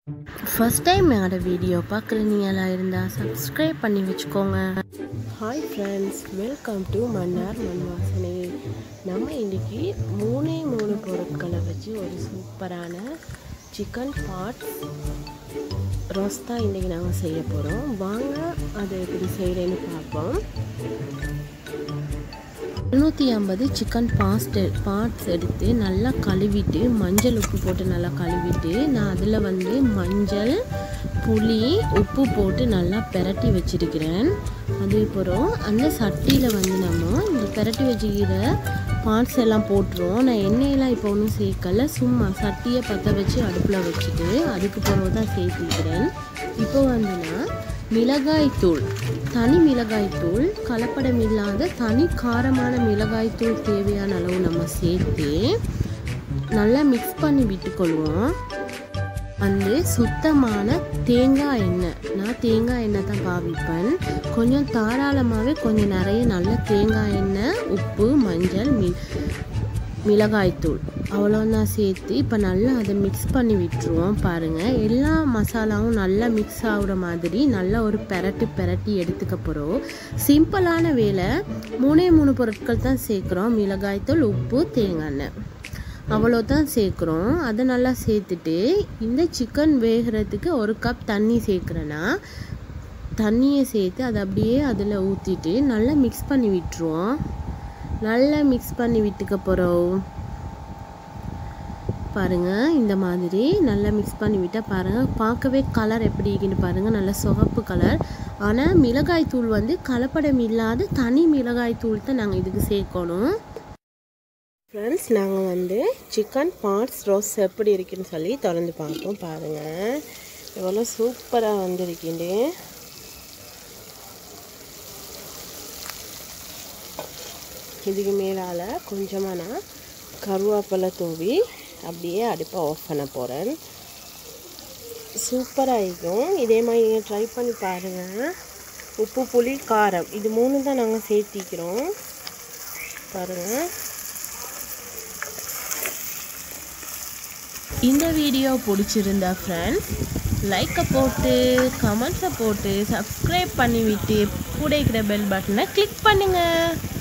first time என்னோட video பார்க்குற நீங்களாக இருந்தால் சப்ஸ்கிரைப் பண்ணி வச்சுக்கோங்க hi friends welcome to Mannar மண் வாசனை நம்ம இன்றைக்கி மூணே மூணு பொருட்களை வச்சு ஒரு சூப்பரான சிக்கன் பார்ட்ஸ் ரோஸ்ட் தான் இன்றைக்கி நாங்கள் செய்ய போகிறோம் வாங்க அதை எப்படி செய்கிறேன்னு பார்ப்போம் இருநூற்றி ஐம்பது சிக்கன் பாஸ்ட் பார்ட்ஸ் எடுத்து நல்லா கழுவிட்டு மஞ்சள் உப்பு போட்டு நல்லா கழுவிட்டு நான் அதில் வந்து மஞ்சள் புளி உப்பு போட்டு நல்லா பெரட்டி வச்சிருக்கிறேன் அதுக்கப்புறம் அந்த சட்டியில் வந்து நம்ம இந்த பெரட்டி வச்சுக்கிற பார்ட்ஸ் எல்லாம் போட்டுருவோம் நான் எண்ணெயெல்லாம் இப்போ ஒன்றும் சேர்க்கல சும்மா சட்டியை பற்ற வச்சு அடுப்பில் வச்சுட்டு அதுக்கு பிறகு தான் சேர்த்துக்கிறேன் இப்போ வந்து நான் மிளகாய்த்தூள் தனி மிளகாய்த்தூள் கலப்படம் இல்லாத தனி காரமான மிளகாய்த்தூள் தேவையான அளவு நம்ம சேர்த்து நல்லா மிக்ஸ் பண்ணி விட்டுக்கொள்வோம் வந்து சுத்தமான தேங்காய் எண்ணெய் நான் தேங்காய் எண்ணெய் தான் பாவிப்பேன் கொஞ்சம் தாராளமாகவே கொஞ்சம் நிறைய நல்ல தேங்காய் எண்ணெய் உப்பு மஞ்சள் மி மிளகாய்த்தூள் அவ்வளோதான் சேர்த்து இப்போ நல்லா அதை மிக்ஸ் பண்ணி விட்டுருவோம் பாருங்கள் எல்லா மசாலாவும் நல்லா மிக்ஸ் ஆகுற மாதிரி நல்லா ஒரு பெரட்டு பெரட்டி எடுத்துக்க போகிறோம் சிம்பிளான வேலை மூணே மூணு பொருட்கள் தான் சேர்க்குறோம் மிளகாய்த்தூள் உப்பு தேங்காய் எண்ணெய் அவ்வளோதான் சேர்க்குறோம் அதை நல்லா சேர்த்துட்டு இந்த சிக்கன் வேகிறதுக்கு ஒரு கப் தண்ணி சேர்க்குறேன்னா தண்ணியை சேர்த்து அதை அப்படியே அதில் ஊற்றிட்டு நல்லா மிக்ஸ் பண்ணி விட்டுருவோம் நல்லா மிக்ஸ் பண்ணி விட்டுக்க போகிறோம் பாருங்கள் இந்த மாதிரி நல்லா மிக்ஸ் பண்ணி விட்டால் பாருங்கள் பார்க்கவே கலர் எப்படி இருக்குன்னு பாருங்கள் நல்ல சிவப்பு கலர் ஆனால் மிளகாய் தூள் வந்து கலப்படம் இல்லாத தனி மிளகாய் தூள் தான் நாங்கள் இதுக்கு சேர்க்கணும் ஃப்ரெண்ட்ஸ் நாங்கள் வந்து சிக்கன் பார்ட்ஸ் ரோஸ் எப்படி இருக்குன்னு சொல்லி திறந்து பார்ப்போம் பாருங்கள் எவ்வளோ சூப்பராக வந்திருக்கீண்டு இதுக்கு மேலால் கொஞ்சமாக நான் கருவேப்பிலை தூவி அப்படியே அடுப்பை ஆஃப் பண்ண போகிறேன் சூப்பராக இருக்கும் இதே மாதிரி நீங்கள் ட்ரை பண்ணி பாருங்கள் உப்பு புளி காரம் இது மூணு தான் நாங்கள் சேர்த்திக்கிறோம் பாருங்கள் இந்த வீடியோ பிடிச்சிருந்தா ஃப்ரெண்ட்ஸ் லைக்கை போட்டு கமெண்ட்ஸை போட்டு சப்ஸ்கிரைப் பண்ணிவிட்டு கூட இருக்கிற பெல் பட்டனை கிளிக் பண்ணுங்கள்